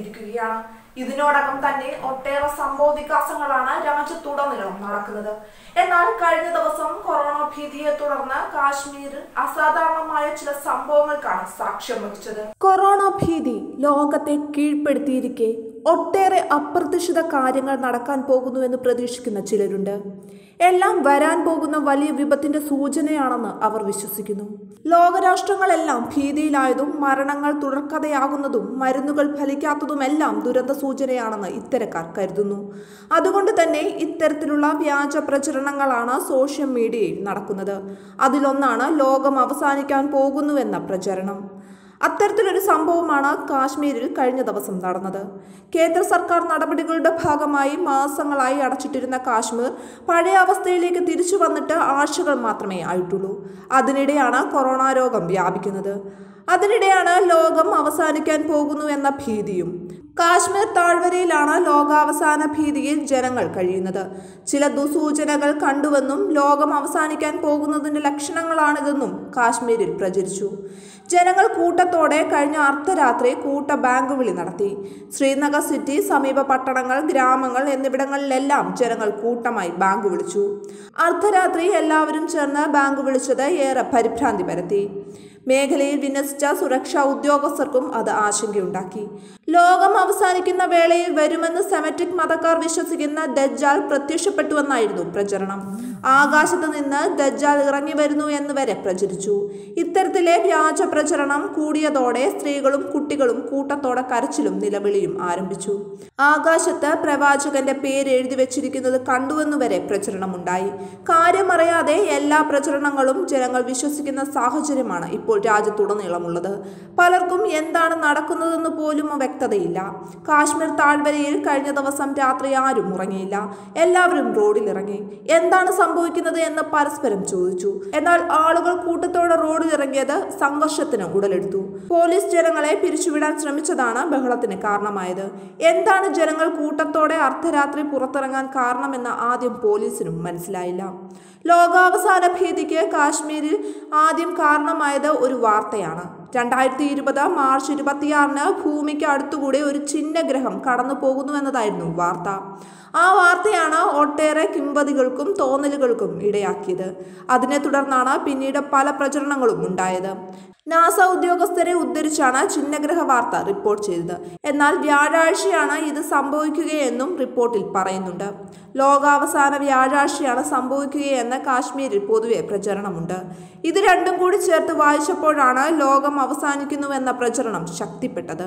കീഴ്പ്പെടുത്തിയിരിക്കുകയാണ് ഇതിനോടകം തന്നെ ഒട്ടേറെ സംഭവ വികാസങ്ങളാണ് രാജ്യത്തുടനീളം നടക്കുന്നത് എന്നാൽ കഴിഞ്ഞ ദിവസം കൊറോണ ഭീതിയെ തുടർന്ന് കാശ്മീരിൽ അസാധാരണമായ ചില സംഭവങ്ങൾക്കാണ് സാക്ഷ്യം വഹിച്ചത് കൊറോണ ഭീതി ലോകത്തെ കീഴ്പ്പെടുത്തിയിരിക്കെ ഒട്ടേറെ അപ്രതീക്ഷിത കാര്യങ്ങൾ നടക്കാൻ പോകുന്നുവെന്ന് പ്രതീക്ഷിക്കുന്ന ചിലരുണ്ട് എല്ലാം വരാൻ പോകുന്ന വലിയ വിപത്തിന്റെ സൂചനയാണെന്ന് അവർ വിശ്വസിക്കുന്നു ലോകരാഷ്ട്രങ്ങളെല്ലാം ഭീതിയിലായതും മരണങ്ങൾ തുടർക്കഥയാകുന്നതും മരുന്നുകൾ ഫലിക്കാത്തതുമെല്ലാം ദുരന്ത സൂചനയാണെന്ന് ഇത്തരക്കാർ കരുതുന്നു അതുകൊണ്ട് തന്നെ ഇത്തരത്തിലുള്ള വ്യാജ പ്രചരണങ്ങളാണ് സോഷ്യൽ മീഡിയയിൽ നടക്കുന്നത് അതിലൊന്നാണ് ലോകം അവസാനിക്കാൻ പോകുന്നുവെന്ന പ്രചരണം അത്തരത്തിലൊരു സംഭവമാണ് കാശ്മീരിൽ കഴിഞ്ഞ ദിവസം നടന്നത് കേന്ദ്ര സർക്കാർ നടപടികളുടെ ഭാഗമായി മാസങ്ങളായി അടച്ചിട്ടിരുന്ന കാശ്മീർ പഴയ അവസ്ഥയിലേക്ക് തിരിച്ചു വന്നിട്ട് ആഴ്ചകൾ മാത്രമേ ആയിട്ടുള്ളൂ അതിനിടെയാണ് കൊറോണ രോഗം വ്യാപിക്കുന്നത് അതിനിടെയാണ് ലോകം അവസാനിക്കാൻ പോകുന്നു എന്ന ഭീതിയും കാശ്മീർ താഴ്വരയിലാണ് ലോകാവസാന ഭീതിയിൽ ജനങ്ങൾ കഴിയുന്നത് ചില ദുസൂചനകൾ കണ്ടുവെന്നും ലോകം അവസാനിക്കാൻ പോകുന്നതിന്റെ ലക്ഷണങ്ങളാണിതെന്നും കാശ്മീരിൽ പ്രചരിച്ചു ജനങ്ങൾ കൂട്ടത്തോടെ കഴിഞ്ഞ അർദ്ധരാത്രി കൂട്ട ബാങ്ക് വിളി നടത്തി ശ്രീനഗർ സിറ്റി സമീപ പട്ടണങ്ങൾ ഗ്രാമങ്ങൾ എന്നിവിടങ്ങളിലെല്ലാം ജനങ്ങൾ കൂട്ടമായി ബാങ്ക് വിളിച്ചു അർദ്ധരാത്രി എല്ലാവരും ചേർന്ന് ബാങ്ക് വിളിച്ചത് ഏറെ പരിഭ്രാന്തി പരത്തി മേഖലയിൽ വിന്യസിച്ച സുരക്ഷാ ഉദ്യോഗസ്ഥർക്കും അത് ആശങ്കയുണ്ടാക്കി ലോകം അവസാനിക്കുന്ന വേളയിൽ വരുമെന്ന് സെമറ്റിക് മതക്കാർ വിശ്വസിക്കുന്ന ദജ്ജാൽ പ്രത്യക്ഷപ്പെട്ടുവെന്നായിരുന്നു പ്രചരണം ആകാശത്ത് നിന്ന് ദജ്ജാൽ ഇറങ്ങി വരുന്നു എന്ന് വരെ പ്രചരിച്ചു ഇത്തരത്തിലെ വ്യാജ പ്രചരണം കൂടിയതോടെ സ്ത്രീകളും കുട്ടികളും കൂട്ടത്തോടെ കരച്ചിലും നിലവിളിയും ആരംഭിച്ചു ആകാശത്ത് പ്രവാചകന്റെ പേര് എഴുതി വെച്ചിരിക്കുന്നത് കണ്ടുവെന്നു വരെ പ്രചരണമുണ്ടായി കാര്യമറിയാതെ എല്ലാ പ്രചരണങ്ങളും ജനങ്ങൾ വിശ്വസിക്കുന്ന സാഹചര്യമാണ് ഇപ്പോൾ രാജ്യത്തുടനീളമുള്ളത് പലർക്കും എന്താണ് നടക്കുന്നതെന്ന് പോലും വ്യക്തതയില്ല കാശ്മീർ താഴ്വരയിൽ കഴിഞ്ഞ ദിവസം രാത്രി ആരും ഉറങ്ങിയില്ല എല്ലാവരും റോഡിലിറങ്ങി എന്താണ് സംഭവിക്കുന്നത് എന്ന് പരസ്പരം ചോദിച്ചു എന്നാൽ ആളുകൾ കൂട്ടത്തോടെ റോഡിലിറങ്ങിയത് സംഘർഷത്തിന് ഉടലെടുത്തു പോലീസ് ജനങ്ങളെ പിരിച്ചുവിടാൻ ശ്രമിച്ചതാണ് ബഹളത്തിന് കാരണമായത് എന്താണ് ജനങ്ങൾ കൂട്ടത്തോടെ അർദ്ധരാത്രി പുറത്തിറങ്ങാൻ കാരണമെന്ന് ആദ്യം പോലീസിനും മനസ്സിലായില്ല ലോകാവസാന ഭീതിക്ക് കാശ്മീരിൽ ആദ്യം കാരണമായത് ഒരു വാർത്തയാണ് രണ്ടായിരത്തി ഇരുപത് മാർച്ച് ഇരുപത്തിയാറിന് ഭൂമിക്ക് അടുത്തുകൂടെ ഒരു ചിഹ്നഗ്രഹം കടന്നു പോകുന്നുവെന്നതായിരുന്നു വാർത്ത ആ വാർത്തയാണ് ഒട്ടേറെ കിംവദികൾക്കും തോന്നലുകൾക്കും ഇടയാക്കിയത് അതിനെ തുടർന്നാണ് പിന്നീട് പല പ്രചരണങ്ങളും ഉണ്ടായത് നാസ ഉദ്യോഗസ്ഥരെ ഉദ്ധരിച്ചാണ് ചിഹ്നഗ്രഹ വാർത്ത റിപ്പോർട്ട് ചെയ്തത് എന്നാൽ വ്യാഴാഴ്ചയാണ് ഇത് സംഭവിക്കുകയെന്നും റിപ്പോർട്ടിൽ പറയുന്നുണ്ട് ലോകാവസാന വ്യാഴാഴ്ചയാണ് സംഭവിക്കുകയെന്ന് കാശ്മീരിൽ പൊതുവെ പ്രചരണമുണ്ട് ഇത് രണ്ടും കൂടി ചേർത്ത് വായിച്ചപ്പോഴാണ് ലോകം അവസാനിക്കുന്നുവെന്ന പ്രചരണം ശക്തിപ്പെട്ടത്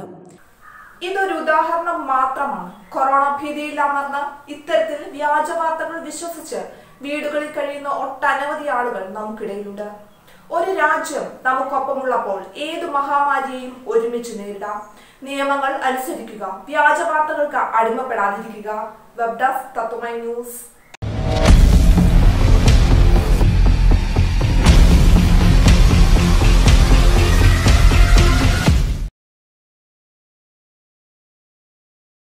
ഇതൊരു ഉദാഹരണം മാത്രമാണ് കൊറോണ ഭീതിയിൽ അമർന്ന് ഇത്തരത്തിൽ വ്യാജ വാർത്തകൾ വിശ്വസിച്ച് വീടുകളിൽ കഴിയുന്ന ഒട്ടനവധി ആളുകൾ നമുക്കിടയിലുണ്ട് ഒരു രാജ്യം നമുക്കൊപ്പമുള്ളപ്പോൾ ഏതു മഹാമാരിയെയും ഒരുമിച്ച് നേരിടാം നിയമങ്ങൾ അനുസരിക്കുക വ്യാജ വാർത്തകൾക്ക് അടിമപ്പെടാതിരിക്കുക വെബ് ഡെസ്ക് തത്വമൈ ന്യൂസ്